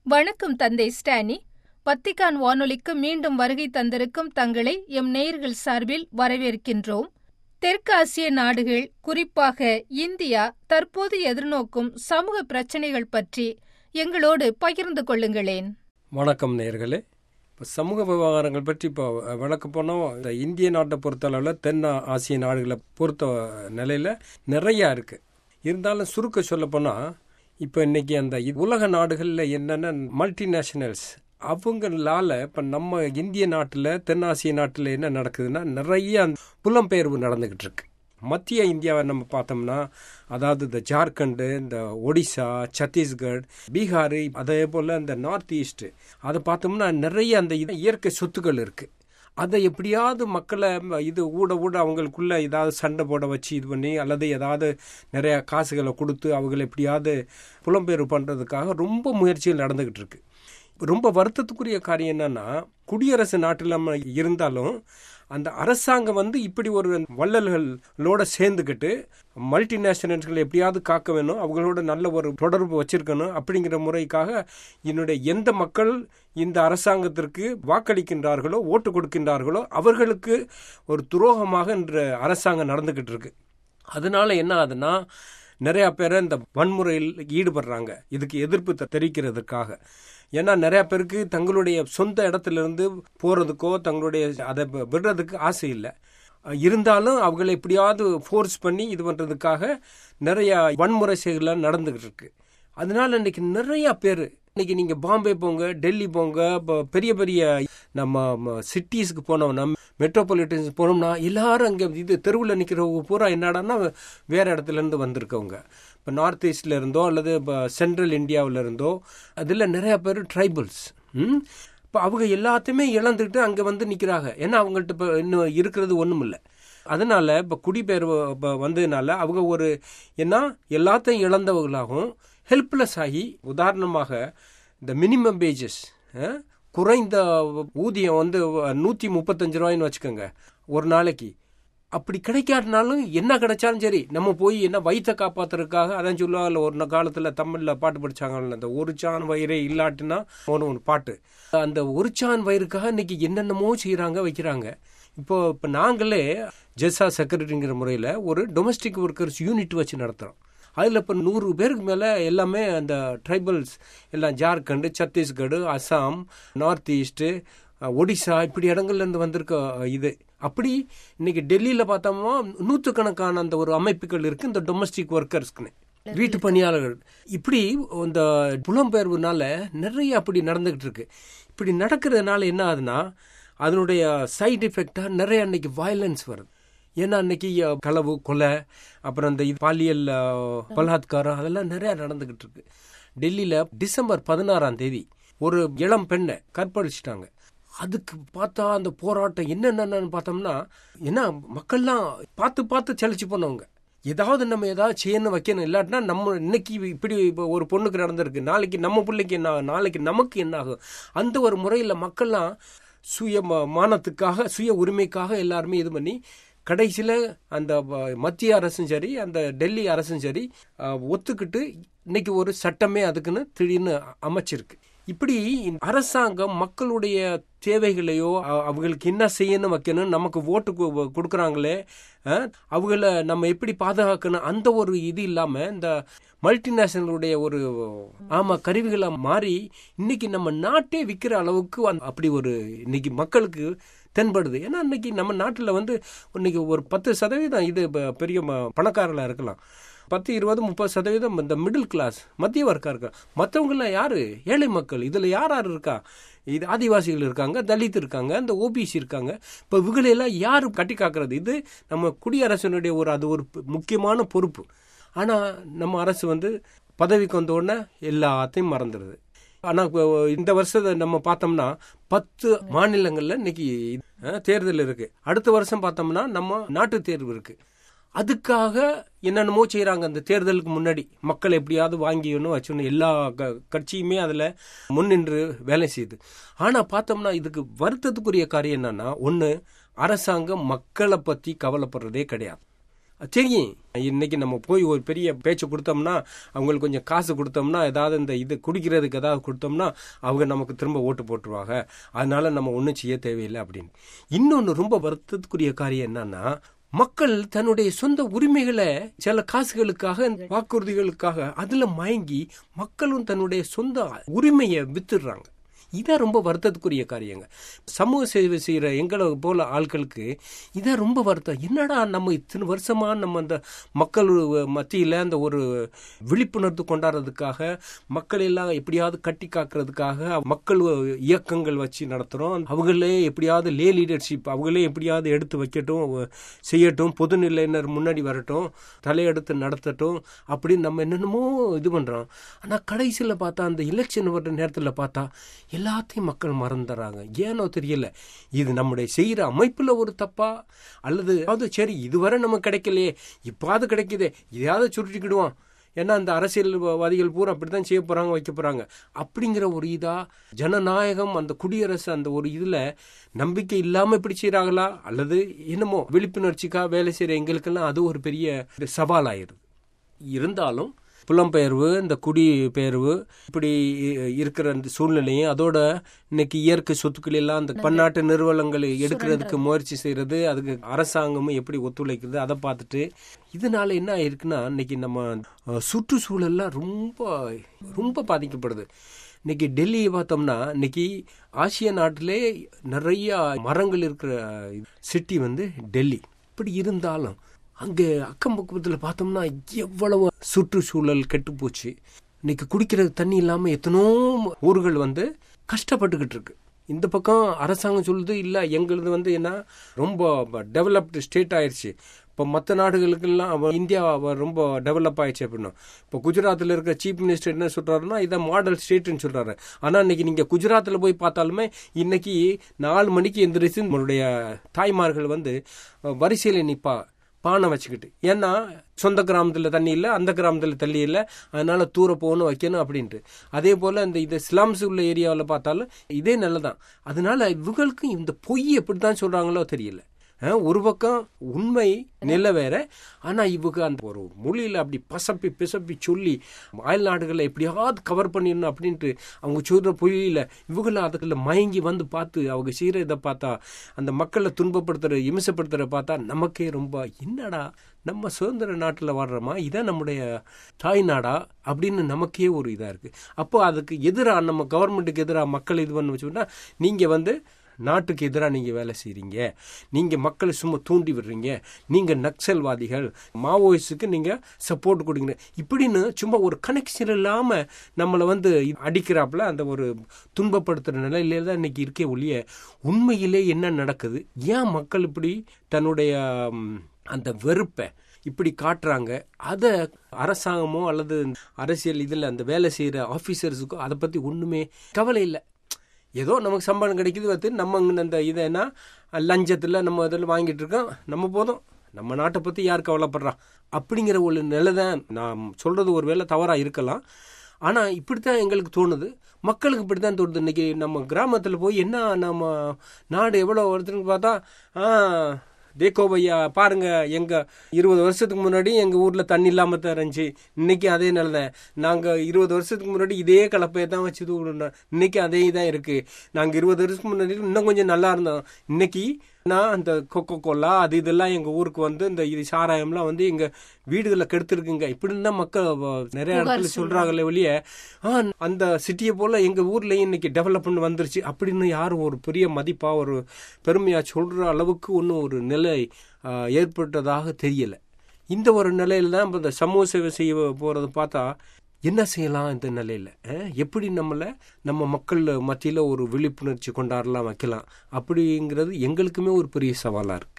வணக்கம் தந்தை ஸ்டானி பத்திகான் வானொலிக்கு மீண்டும் வருகை தந்திருக்கும் தங்களை எம் நேயர்கள் சார்பில் வரவேற்கின்றோம் தெற்காசிய நாடுகள் குறிப்பாக இந்தியா தற்போது எதிர்நோக்கும் சமூக பிரச்சனைகள் பற்றி எங்களோடு பகிர்ந்து கொள்ளுங்களேன் வணக்கம் நேர்களே இப்போ சமூக விவகாரங்கள் பற்றி இப்போ விளக்க போனோம் இந்த இந்திய நாட்டை பொறுத்தளவில் தென் ஆசிய நாடுகளை பொறுத்த நிலையில் நிறையா இருக்குது இருந்தாலும் சுருக்க சொல்ல போனால் இப்போ இன்னைக்கு அந்த உலக நாடுகளில் என்னென்ன மல்டிநேஷனல்ஸ் அவங்களால இப்போ நம்ம இந்திய நாட்டில் தென்னாசிய நாட்டில் என்ன நடக்குதுன்னா நிறைய புலம்பெயர்வு நடந்துக்கிட்டு இருக்கு மத்திய இந்தியாவை நம்ம பார்த்தோம்னா அதாவது இந்த ஜார்க்கண்டு இந்த ஒடிசா சத்தீஸ்கர் பீகார் அதே போல் இந்த நார்த் ஈஸ்ட் அதை பார்த்தோம்னா நிறைய அந்த இயற்கை சொத்துக்கள் இருக்குது அதை எப்படியாவது மக்களை இது ஊட ஊட அவங்களுக்குள்ள ஏதாவது சண்டை போட வச்சு இது பண்ணி அல்லது ஏதாவது நிறைய காசுகளை கொடுத்து அவங்களை எப்படியாவது புலம்பெயர்வு பண்ணுறதுக்காக ரொம்ப முயற்சிகள் நடந்துக்கிட்டு இருக்கு ரொம்ப வருத்தத்துக்குரிய காரியம் என்னன்னா குடியரசு நாட்டில் நம்ம இருந்தாலும் அந்த அரசாங்கம் வந்து இப்படி ஒரு வள்ளல்களோட சேர்ந்துக்கிட்டு மல்டிநேஷனல்களை எப்படியாவது காக்க வேணும் அவங்களோட நல்ல ஒரு தொடர்பு வச்சிருக்கணும் அப்படிங்கிற முறைக்காக என்னுடைய எந்த மக்கள் இந்த அரசாங்கத்திற்கு வாக்களிக்கின்றார்களோ ஓட்டு கொடுக்கின்றார்களோ அவர்களுக்கு ஒரு துரோகமாக இன்று அரசாங்கம் நடந்துக்கிட்டு இருக்கு அதனால என்ன ஆகுதுன்னா நிறைய பேரை இந்த வன்முறையில் ஈடுபடுறாங்க இதுக்கு எதிர்ப்பு தெரிவிக்கிறதுக்காக ஏன்னா நிறைய பேருக்கு தங்களுடைய சொந்த இடத்துல இருந்து போறதுக்கோ தங்களுடைய அதை விடுறதுக்கு ஆசை இல்லை இருந்தாலும் அவங்களை எப்படியாவது ஃபோர்ஸ் பண்ணி இது பண்ணுறதுக்காக நிறைய வன்முறை செயல்கள் நடந்துகிட்டு இருக்கு அதனால இன்னைக்கு நிறைய பேர் இன்னைக்கு நீங்க பாம்பே போங்க டெல்லி போங்க பெரிய பெரிய நம்ம சிட்டிஸ்க்கு போனோம்னா மெட்ரோபாலிட்டன்ஸ் போனோம்னா எல்லாரும் அங்கே இது தெருவில் நிற்கிறவங்க பூரா என்னடான்னா வேற இடத்துல இருந்து வந்திருக்கவங்க இப்போ நார்த் ஈஸ்ட்ல இருந்தோ அல்லது இப்போ சென்ட்ரல் இந்தியாவில் இருந்தோ அதில் நிறைய பேர் ட்ரைபல்ஸ் இப்போ அவங்க எல்லாத்தையுமே இழந்துக்கிட்டு அங்கே வந்து நிற்கிறாங்க ஏன்னா அவங்கள்ட்ட இப்போ இன்னும் இருக்கிறது ஒன்றும் இல்லை அதனால இப்போ குடிபெயர்வு இப்போ வந்ததுனால அவங்க ஒரு என்ன எல்லாத்தையும் இழந்தவர்களாகவும் ஹெல்ப்லெஸ் ஆகி உதாரணமாக இந்த மினிமம் வேஜஸ் குறைந்த ஊதியம் வந்து நூற்றி முப்பத்தஞ்சு ரூபாய்ன்னு வச்சுக்கோங்க ஒரு நாளைக்கு அப்படி கிடைக்காட்டினாலும் என்ன கிடைச்சாலும் சரி நம்ம போய் என்ன வயிற்ற காப்பாத்துறதுக்காக அதான் சொல்லுவாங்கல்ல ஒரு காலத்தில் தமிழில் பாட்டு படிச்சாங்கல்ல அந்த ஒரு சான் வயிறே இல்லாட்டினா ஒன்று ஒன்று பாட்டு அந்த ஒரு சான் வயிறுக்காக இன்னைக்கு என்னென்னமோ செய்கிறாங்க வைக்கிறாங்க இப்போ இப்போ நாங்களே ஜெஸா செக்ரட்டரிங்கிற முறையில் ஒரு டொமஸ்டிக் ஒர்க்கர்ஸ் யூனிட் வச்சு நடத்துகிறோம் அதில் இப்போ நூறு பேருக்கு மேலே எல்லாமே அந்த ட்ரைபல்ஸ் எல்லாம் ஜார்க்கண்டு சத்தீஸ்கடு அசாம் நார்த் ஈஸ்ட்டு ஒடிசா இப்படி இடங்கள்லேருந்து வந்திருக்க இது அப்படி இன்னைக்கு டெல்லியில் பார்த்தோம்னா நூற்றுக்கணக்கான அந்த ஒரு அமைப்புகள் இருக்குது இந்த டொமஸ்டிக் ஒர்க்கர்ஸ்க்குன்னு வீட்டு பணியாளர்கள் இப்படி இந்த புலம்பெயர்வுனால நிறைய அப்படி நடந்துகிட்டு இருக்கு இப்படி நடக்கிறதுனால என்ன ஆகுதுன்னா அதனுடைய சைடு எஃபெக்டாக நிறைய அன்னைக்கு வயலன்ஸ் வருது ஏன்னா அன்னைக்கு களவு கொலை அப்புறம் இந்த பாலியல் பலாத்காரம் அதெல்லாம் நிறைய நடந்துகிட்டு இருக்கு டெல்லியில் டிசம்பர் பதினாறாம் தேதி ஒரு இளம் பெண்ணை கற்பழிச்சிட்டாங்க அதுக்கு பார்த்தா அந்த போராட்டம் என்னென்னு பார்த்தோம்னா ஏன்னா மக்கள்லாம் பார்த்து பார்த்து செழிச்சு போனவங்க ஏதாவது நம்ம ஏதாவது செய்யணும் வைக்கணும் இல்லாட்டினா நம்ம இன்னைக்கு இப்படி ஒரு பொண்ணுக்கு நடந்திருக்கு நாளைக்கு நம்ம பிள்ளைக்கு என்ன ஆகும் நாளைக்கு நமக்கு என்ன ஆகும் அந்த ஒரு முறையில் மக்கள்லாம் சுய மானத்துக்காக சுய உரிமைக்காக எல்லாருமே இது பண்ணி கடைசியில் அந்த மத்திய அரசும் சரி அந்த டெல்லி அரசும் சரி ஒத்துக்கிட்டு இன்னைக்கு ஒரு சட்டமே அதுக்குன்னு திடீர்னு அமைச்சிருக்கு இப்படி அரசாங்கம் மக்களுடைய தேவைகளையோ அவங்களுக்கு என்ன செய்யணும் வைக்கணும் நமக்கு ஓட்டு கொடுக்குறாங்களே அவங்கள நம்ம எப்படி பாதுகாக்கணும் அந்த ஒரு இது இல்லாம இந்த மல்டிநேஷனலுடைய ஒரு ஆமா கருவிகளை மாறி இன்னைக்கு நம்ம நாட்டே விற்கிற அளவுக்கு அப்படி ஒரு இன்னைக்கு மக்களுக்கு தென்படுது ஏன்னா இன்னைக்கு நம்ம நாட்டில் வந்து இன்னைக்கு ஒரு பத்து சதவீதம் இது பெரிய பணக்காரர்களாக இருக்கலாம் பத்து இருபது முப்பது சதவீதம் இந்த மிடில் கிளாஸ் மத்திய வர்க்கம் இருக்கா மற்றவங்களாம் யாரு ஏழை மக்கள் இதில் யார் யார் இருக்கா இது ஆதிவாசிகள் இருக்காங்க தலித் இருக்காங்க இந்த ஓபிசி இருக்காங்க இப்போ இவங்களையெல்லாம் யார் கட்டி காக்கிறது இது நம்ம குடியரசனுடைய ஒரு அது ஒரு முக்கியமான பொறுப்பு ஆனால் நம்ம அரசு வந்து பதவிக்கு வந்த உடனே எல்லாத்தையும் மறந்துடுது ஆனால் இந்த வருஷத்தை நம்ம பார்த்தோம்னா பத்து மாநிலங்களில் இன்னைக்கு தேர்தல் இருக்கு அடுத்த வருஷம் பார்த்தோம்னா நம்ம நாட்டு தேர்வு இருக்கு அதுக்காக என்னென்னமோ செய்கிறாங்க அந்த தேர்தலுக்கு முன்னாடி மக்கள் எப்படியாவது வாங்கியணும் வச்சுன்னு எல்லா கட்சியுமே அதில் முன்னின்று வேலை செய்யுது ஆனால் பார்த்தோம்னா இதுக்கு வருத்தத்துக்குரிய காரியம் என்னன்னா ஒன்று அரசாங்கம் மக்களை பற்றி கவலைப்படுறதே கிடையாது தெரியும் இன்னைக்கு நம்ம போய் ஒரு பெரிய பேச்சு கொடுத்தோம்னா அவங்களுக்கு கொஞ்சம் காசு கொடுத்தோம்னா ஏதாவது இந்த இது குடிக்கிறதுக்கு ஏதாவது கொடுத்தோம்னா அவங்க நமக்கு திரும்ப ஓட்டு போட்டுருவாங்க அதனால நம்ம ஒன்றும் செய்ய தேவையில்லை அப்படின்னு இன்னொன்று ரொம்ப வருத்தத்துக்குரிய காரியம் என்னன்னா மக்கள் தன்னுடைய சொந்த உரிமைகளை சில காசுகளுக்காக வாக்குறுதிகளுக்காக அதுல மயங்கி மக்களும் தன்னுடைய சொந்த உரிமையை வித்துடுறாங்க இதான் ரொம்ப வருத்தத்துக்குரிய காரியங்க சமூக சேவை செய்கிற எங்களை போல ஆட்களுக்கு இதான் ரொம்ப வருத்தம் என்னடா நம்ம இத்தனை வருஷமா நம்ம அந்த மக்கள் மத்தியில் அந்த ஒரு விழிப்புணர்வு கொண்டாடுறதுக்காக மக்கள் எல்லாம் எப்படியாவது கட்டி காக்கிறதுக்காக மக்கள் இயக்கங்கள் வச்சு நடத்துகிறோம் அவங்களே எப்படியாவது லே லீடர்ஷிப் அவங்களே எப்படியாவது எடுத்து வைக்கட்டும் செய்யட்டும் பொதுநிலையினர் முன்னாடி வரட்டும் தலையெடுத்து நடத்தட்டும் அப்படின்னு நம்ம என்னென்னமோ இது பண்ணுறோம் ஆனால் கடைசியில் பார்த்தா அந்த எலெக்ஷன் வர்ற நேரத்தில் பார்த்தா எல்லாத்தையும் மக்கள் மறந்துடுறாங்க ஏனோ தெரியல இது நம்முடைய செய்கிற அமைப்பில் ஒரு தப்பா அல்லது அதாவது சரி இதுவரை நமக்கு கிடைக்கலையே இப்பாவது கிடைக்குதே இதையாவது சுருட்டிக்கிடுவோம் ஏன்னா அந்த அரசியல்வாதிகள் பூரா அப்படித்தான் செய்ய போறாங்க வைக்க போறாங்க அப்படிங்கிற ஒரு இதா ஜனநாயகம் அந்த குடியரசு அந்த ஒரு இதுல நம்பிக்கை இல்லாம இப்படி செய்யறாங்களா அல்லது என்னமோ விழிப்புணர்ச்சிக்காக வேலை செய்யற எங்களுக்கெல்லாம் அது ஒரு பெரிய சவாலாயிருது இருந்தாலும் புலம்பெயர்வு இந்த குடிபெயர்வு இப்படி இருக்கிற அந்த சூழ்நிலையும் அதோட இன்னைக்கு இயற்கை சொத்துக்கள் எல்லாம் அந்த பன்னாட்டு நிறுவனங்கள் எடுக்கிறதுக்கு முயற்சி செய்யறது அதுக்கு அரசாங்கமும் எப்படி ஒத்துழைக்கிறது அதை பார்த்துட்டு இதனால என்ன ஆயிருக்குன்னா இன்னைக்கு நம்ம சுற்றுச்சூழல்லாம் ரொம்ப ரொம்ப பாதிக்கப்படுது இன்னைக்கு டெல்லியை பார்த்தோம்னா இன்னைக்கு ஆசிய நாட்டிலே நிறைய மரங்கள் இருக்கிற சிட்டி வந்து டெல்லி இப்படி இருந்தாலும் அங்கே அக்கம் பக்கத்தில் பார்த்தோம்னா எவ்வளவு சுற்றுச்சூழல் கெட்டு போச்சு இன்னைக்கு குடிக்கிறது தண்ணி இல்லாமல் எத்தனோ ஊர்கள் வந்து கஷ்டப்பட்டுக்கிட்டு இருக்கு இந்த பக்கம் அரசாங்கம் சொல்லுது இல்லை எங்களுது வந்து என்ன ரொம்ப டெவலப்டு ஸ்டேட் ஆயிடுச்சு இப்போ மற்ற நாடுகளுக்கெல்லாம் இந்தியா ரொம்ப டெவலப் ஆயிடுச்சு அப்படின்னா இப்போ குஜராத்தில் இருக்கிற சீஃப் மினிஸ்டர் என்ன சொல்கிறாருன்னா இதை மாடல் ஸ்டேட்னு சொல்கிறாரு ஆனால் இன்னைக்கு நீங்கள் குஜராத்தில் போய் பார்த்தாலுமே இன்னைக்கு நாலு மணிக்கு எந்திரிச்சு நம்மளுடைய தாய்மார்கள் வந்து வரிசையில் நிற்பா பானை வச்சுக்கிட்டு ஏன்னா சொந்த கிராமத்தில் தண்ணி இல்லை அந்த கிராமத்தில் தண்ணி இல்லை அதனால தூர போகணும் வைக்கணும் அப்படின்ட்டு அதே போல் இந்த இது ஸ்லம்ஸ் உள்ள ஏரியாவில் பார்த்தாலும் இதே நல்லதான் அதனால இவங்களுக்கும் இந்த பொய் எப்படி தான் சொல்கிறாங்களோ தெரியல ஒரு பக்கம் உண்மை நில வேற ஆனா இவங்க அந்த ஒரு மொழியில அப்படி பசப்பி பிசப்பி சொல்லி அயல் நாடுகளை எப்படியாவது கவர் பண்ணிடணும் அப்படின்ட்டு அவங்க சொல்ற பொய்யில இவங்களும் அதுக்குள்ள மயங்கி வந்து பார்த்து அவங்க செய்யற இதை பார்த்தா அந்த மக்களை துன்பப்படுத்துற இமிசப்படுத்துற பார்த்தா நமக்கே ரொம்ப என்னடா நம்ம சுதந்திர நாட்டில் வர்றோமா இதான் நம்முடைய தாய் நாடா அப்படின்னு நமக்கே ஒரு இதாக இருக்குது அப்போ அதுக்கு எதிராக நம்ம கவர்மெண்ட்டுக்கு எதிராக மக்கள் இது பண்ண வச்சோம்னா நீங்கள் வந்து நாட்டுக்கு எதிராக நீங்கள் வேலை செய்கிறீங்க நீங்கள் மக்களை சும்மா தூண்டி விடுறீங்க நீங்கள் நக்சல்வாதிகள் மாவோயிஸ்டுக்கு நீங்கள் சப்போர்ட் கொடுங்க இப்படின்னு சும்மா ஒரு கனெக்ஷன் இல்லாமல் நம்மளை வந்து அடிக்கிறாப்புல அந்த ஒரு துன்பப்படுத்துகிற நிலையில தான் இன்னைக்கு இருக்கே ஒழிய உண்மையிலே என்ன நடக்குது ஏன் மக்கள் இப்படி தன்னுடைய அந்த வெறுப்பை இப்படி காட்டுறாங்க அதை அரசாங்கமோ அல்லது அரசியல் இதில் அந்த வேலை செய்கிற ஆஃபீஸர்ஸுக்கோ அதை பற்றி ஒன்றுமே கவலை இல்லை ஏதோ நமக்கு சம்பளம் கிடைக்குது வந்து நம்ம அந்த இதைனா லஞ்சத்தில் நம்ம இதில் வாங்கிட்டு இருக்கோம் நம்ம போதும் நம்ம நாட்டை பற்றி யார் கவலைப்படுறான் அப்படிங்கிற ஒரு நிலை தான் நான் சொல்கிறது ஒரு வேளை தவறாக இருக்கலாம் ஆனால் இப்படித்தான் எங்களுக்கு தோணுது மக்களுக்கு இப்படி தான் தோணுது இன்றைக்கி நம்ம கிராமத்தில் போய் என்ன நம்ம நாடு எவ்வளோ வருதுன்னு பார்த்தா தேக்கோ பையா பாருங்க எங்க இருபது வருஷத்துக்கு முன்னாடி எங்க ஊர்ல தண்ணி இல்லாம தான் இருந்துச்சு இன்னைக்கு அதே நிலை நாங்க இருபது வருஷத்துக்கு முன்னாடி இதே கலப்பையை தான் வச்சு விடணும் இன்னைக்கு அதே தான் இருக்கு நாங்க இருபது வருஷத்துக்கு முன்னாடி இன்னும் கொஞ்சம் நல்லா இருந்தோம் இன்னைக்கு நான் அந்த கொக்கோ கோலா அது இதெல்லாம் எங்க ஊருக்கு வந்து இந்த இது சாராயம்லாம் வந்து எங்க வீடுகளை கெடுத்துருக்குங்க இப்படின்னு தான் மக்கள் நிறைய இடத்துல சொல்றாங்களே வெளியே ஆ அந்த சிட்டியை போல எங்க ஊர்லயும் இன்னைக்கு டெவலப்மெண்ட் வந்துருச்சு அப்படின்னு யாரும் ஒரு பெரிய மதிப்பா ஒரு பெருமையா சொல்ற அளவுக்கு ஒன்றும் ஒரு நிலை ஏற்பட்டதாக தெரியல இந்த ஒரு நிலையில தான் இந்த சமூக சேவை செய்ய போறது பார்த்தா என்ன செய்யலாம் இந்த நிலையில் எப்படி நம்மளை நம்ம மக்கள் மத்தியில் ஒரு விழிப்புணர்ச்சி கொண்டாடலாம் வைக்கலாம் அப்படிங்கிறது எங்களுக்குமே ஒரு பெரிய சவாலாக இருக்குது